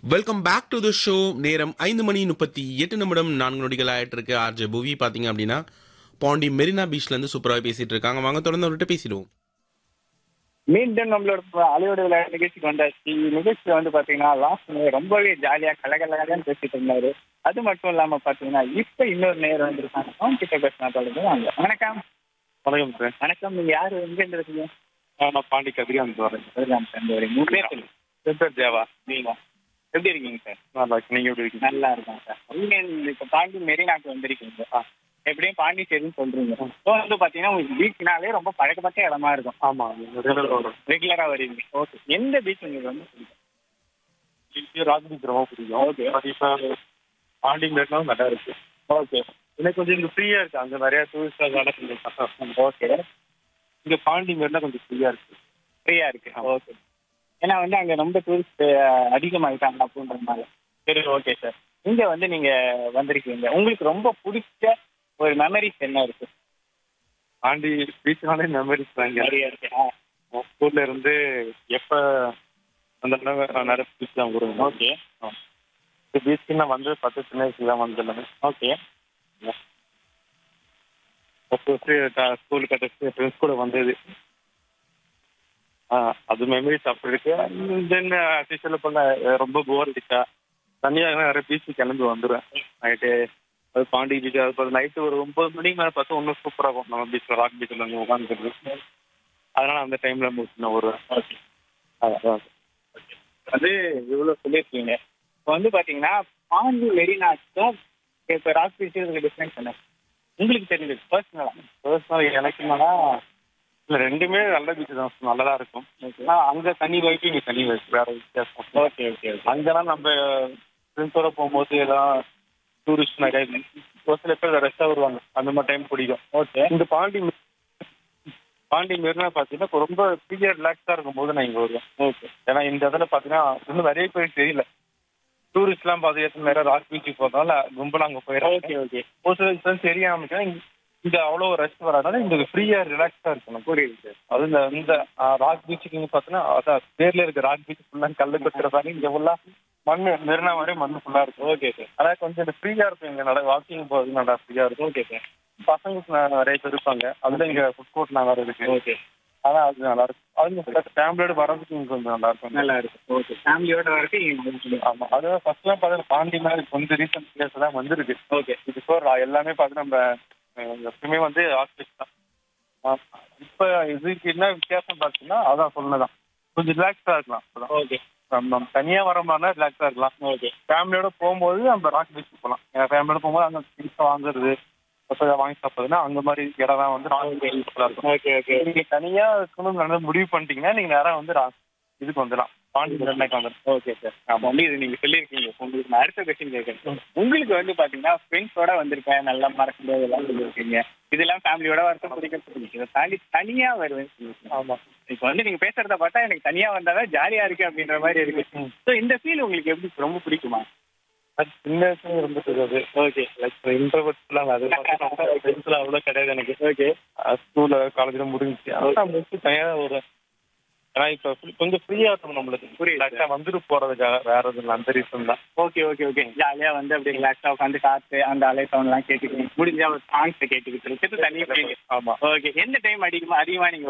Welcome back to the show நேரம் ஐந்து மணி முப்பத்தி எட்டு நிமிடம் நான்கு நொடிகள் ஆயிட்டு இருக்கு ஆர்ஜே புவி பாத்தீங்க அப்படின்னா பாண்டி மெரினா பீச்ல இருந்து சூப்பராக பேசிட்டு இருக்காங்க வாங்க தொடர்ந்து அவர்கிட்ட பேசிடுவோம் மீண்டும் நம்மளோட அலையோட விளையாட்டு நிகழ்ச்சிக்கு வந்தாச்சு நிகழ்ச்சி வந்து பாத்தீங்கன்னா லாஸ்ட் ரொம்பவே ஜாலியா கலகலகலன்னு பேசிட்டு இருந்தாரு அது மட்டும் இல்லாம பாத்தீங்கன்னா இப்ப இன்னொரு நேரம் வந்திருக்காங்க அவங்க கிட்ட பேசினா தொடர்ந்து வாங்க வணக்கம் வணக்கம் சார் வணக்கம் நீங்க யாரு எங்க இருந்து இருக்கீங்க நான் பாண்டி கதிரிகாந்த் வரேன் வரலாம் சார் இந்த ஒரு மூணு பேர் சொல்லுங்க என் பேர் தேவா நீங்க எப்படி இருக்கீங்க சார் நல்லா இருக்கு நீங்க எப்படி இருக்கீங்க நல்லா இருக்கேன் சார் நீங்க இந்த இப்ப பாண்டி மெரினாக்கு வந்திருக்கீங்க எப்படியும் பாண்டிச்சேரின்னு சொல்றீங்க இப்போ வந்து பாத்தீங்கன்னா உங்களுக்கு பீச்னாலே ரொம்ப பழக்கப்பட்ட இடமா இருக்கும் ஆமா ரெகுலர் வரும் ரெகுலரா வருவீங்க ஓகே எந்த பீச் உங்களுக்கு வந்து பிடிக்கும் ராக் பீச் ரொம்ப பிடிக்கும் Okay. பட் இப்போ பாண்டி மேட்லாம் நல்லா இருக்கு ஓகே எனக்கு கொஞ்சம் இங்க ஃப்ரீயா இருக்கு அங்க நிறைய டூரிஸ்ட் அதனால கொஞ்சம் கஷ்டம் ஓகே இங்க பாண்டி மேட்லாம் கொஞ்சம் ஃப்ரீயா இருக்கு ஃப்ரீயா இருக்கு ஓகே ஏன்னா வந்து அங்க ரொம்ப டூரிஸ்ட் அதிகமாயிட்டாங்க அப்படின்றதுனால சரி ஓகே சார் இங்க வந்து நீங்க வந்திருக்கீங்க உங்களுக்கு ரொம்ப பிடிச்ச ஒரு மெமரிஸ் என்ன இருக்கு பாண்டி பீச்னாலே மெமரிஸ் தான் இங்க நிறைய இருக்கு ஸ்கூல்ல இருந்து எப்ப அந்த நிறைய பீச் தான் வருவேன் ஓகே இந்த பீச்சுக்கு நான் வந்து பத்து சின்ன வயசுல தான் வந்தேன் ஓகே ஸ்கூல் கட்ட ஃப்ரெண்ட்ஸ் கூட வந்தது ஆ, அது மெமரிஸ் அப்படி இருக்கு தென் அசிஷியல் பண்ண ரொம்ப போர் அடிச்சா தனியாக நிறைய பீச்சு கிளம்பி வந்துடுவேன் நைட்டு அது பாண்டி பீச் அது பார்த்து நைட்டு ஒரு ஒன்பது மணிக்கு மேலே பார்த்தா இன்னும் சூப்பராக இருக்கும் நம்ம பீச்சில் ராக் பீச்சில் அங்கே உட்காந்துக்கிறது அதனால அந்த டைம்ல முடிச்சு நான் வருவேன் ஓகே அதான் அது இவ்வளவு சொல்லியிருக்கீங்க இப்போ வந்து பாத்தீங்கன்னா பாண்டி மெரினாக்கும் இப்போ ராக் பீச்சுக்கு டிஃப்ரென்ஸ் என்ன உங்களுக்கு தெரிஞ்சது பர்சனலா பர்சனல் எனக்கு என்னன்னா இல்லை ரெண்டுமே நல்ல பீச் தான் நல்லதா இருக்கும் ஆனா அங்கே தனி வைப்பு இங்கே தனி வைப்பு வேற வித்தியாசம் ஓகே ஓகே ஓகே அங்கெல்லாம் நம்ம ஃப்ரெண்ட்ஸோட போகும்போது எல்லாம் டூரிஸ்ட் நிறைய ஒரு சில பேர் ரெஸ்டா வருவாங்க அந்த மாதிரி டைம் பிடிக்கும் ஓகே இந்த பாண்டி மெ- பாண்டி மெரினா பார்த்தீங்கன்னா இப்ப ரொம்ப ஃப்ரீயாக ரிலாக்ஸாக இருக்கும்போது நான் இங்கே வருவேன் ஓகே ஏன்னா இந்த இடத்துல பார்த்தீங்கன்னா இன்னும் நிறைய பேருக்கு தெரியல டூரிஸ்ட்லாம் பார்த்து நிறைய ராக் பீச்சுக்கு போகிறதால கும்பலாக அங்கே போயிடுறாங்க ஓகே ஓகே ஒரு சில ஃப்ரெண்ட்ஸ் தெரியாம இங்க அவ்வளோ ரெஸ்ட் வராதனால இங்க ஃப்ரீயாக ரிலாக்ஸாக இருக்கணும் புரியுது சார் அது இந்த இந்த ராக் பீச்சுக்கு இங்க பார்த்தீங்கன்னா அதான் பேர்ல இருக்க ராக் பீச் ஃபுல்லாக கல்லு கொத்துறதாங்க இங்க ஃபுல்லா மண்ணு மெரினா மாதிரி மண்ணு ஃபுல்லா இருக்கும் ஓகே சார் அதான் கொஞ்சம் ஃப்ரீயா இருக்கும் இங்க நட வாக்கிங் போகிறது நல்லா ஃப்ரீயா இருக்கும் ஓகே சார் பசங்களுக்கு ந- நிறைய பேர் இருப்பாங்க அதுல இங்க ஃபுட் கோர்ட் நல்லா இருக்கு ஓகே அதான் அது நல்லா இருக்கும் அது ஃபேமிலியோட வர்றதுக்கு இங்க கொஞ்சம் நல்லா இருக்கும் நல்லா இருக்கு ஓகே ஃபேமிலியோட வரைக்கும் இங்க ஆமா அது ஃபர்ஸ்ட்லாம் பார்த்தா பாண்டி மாதிரி கொஞ்சம் ரீசன்ட் பிளேஸ் தான் வந்திருக்கு ஓகே பிஃபோர் எல்லாமே பார்த்து நம்ம அஹ், எப்பவுமே வந்து ஹாஸ்பிட்டல் தான் ஆமா. இப்ப இதுக்கு என்ன வித்தியாசம் பார்த்தீங்கன்னா அதான் சொன்னதான் கொஞ்சம் ரிலாக்ஸா இருக்கலாம் அப்பதான். ஓகே நம்ம நம்ம தனியா வர மாதிரினா ரிலாக்ஸா இருக்கலாம் ஓகே ஃபேமிலியோட போகும்போது நம்ம ராக் பீச் போகலாம் என் ஃபேமிலியோட போகும்போது அங்க திங்ஸ் வாங்குறது எப்போ வாங்கி சாப்பிடுறதுன்னா அந்த மாதிரி இடம் தான் வந்து ராக் பீச் யூஸ்ஃபுல்லா இருக்கும் ஓகே ஓகே நீங்க தனியா இருக்கணும்னு நினைச்சு முடிவு பண்ணிட்டீங்கன்னா நீங்க நேரம் வந்து ரா- இதுக்கு வந்துடலாம் பாண்டி மெரினாக்கு வந்துடலாம் ஓகே சார் ஆமா வந்து இது நீங்க சொல்லியிருக்கீங்க உங்களுக்கு நான் அடுத்த கொஸ்டின் கேட்கறேன் உங்களுக்கு வந்து பாத்தீங்கன்னா ஃப்ரெண்ட்ஸோட வந்திருக்கேன் நல்லா மறக்க முடியாது எல்லாம் சொல்லியிருக்கீங்க இதெல்லாம் ஃபேமிலியோட வரது பிடிக்கிறது இதை தாண்டி தனியா வருவேன் சொல்லியிருக்கீங்க. ஆமா இப்போ வந்து நீங்க பேசுறத பார்த்தா எனக்கு தனியா வந்தாதான் ஜாலியா இருக்கு அப்படின்ற மாதிரி இருக்கு ஸோ இந்த ஃபீல் உங்களுக்கு எப்படி ரொம்ப பிடிக்குமா அது சின்ன வயசுல இருந்துட்டு அது ஓகே லைக் இன்ட்ரோவர்ட்ஸ்லாம் அது ஃப்ரெண்ட்ஸ்லாம் அவ்வளோ கிடையாது எனக்கு ஓகே ஸ்கூல்ல காலேஜ்ல முடிஞ்சிச்சு அதான் முடிச்சு தனியாக ஒரு ஏன்னா இப்போ கொஞ்சம் ஃப்ரீயா இருக்கும் நம்மளுக்கு புரியுது. ரிலாக்ஸா வந்துட்டு போறதுக்காக வேற எதுவும் இல்லை அந்த ரீசன் தான் ஓகே ஓகே ஓகே ஜாலியா வந்து அப்படியே ரிலாக்ஸா உட்காந்து காத்து அந்த அலை சவுண்ட்லாம் கேட்டுக்கிட்டு முடிஞ்சா ஒரு சாங்ஸ் கேட்டுக்கிட்டு இருக்கிறது தனி ஃபீல் ஆமா ஓகே எந்த டைம் அதிகமா அதிகமா நீங்க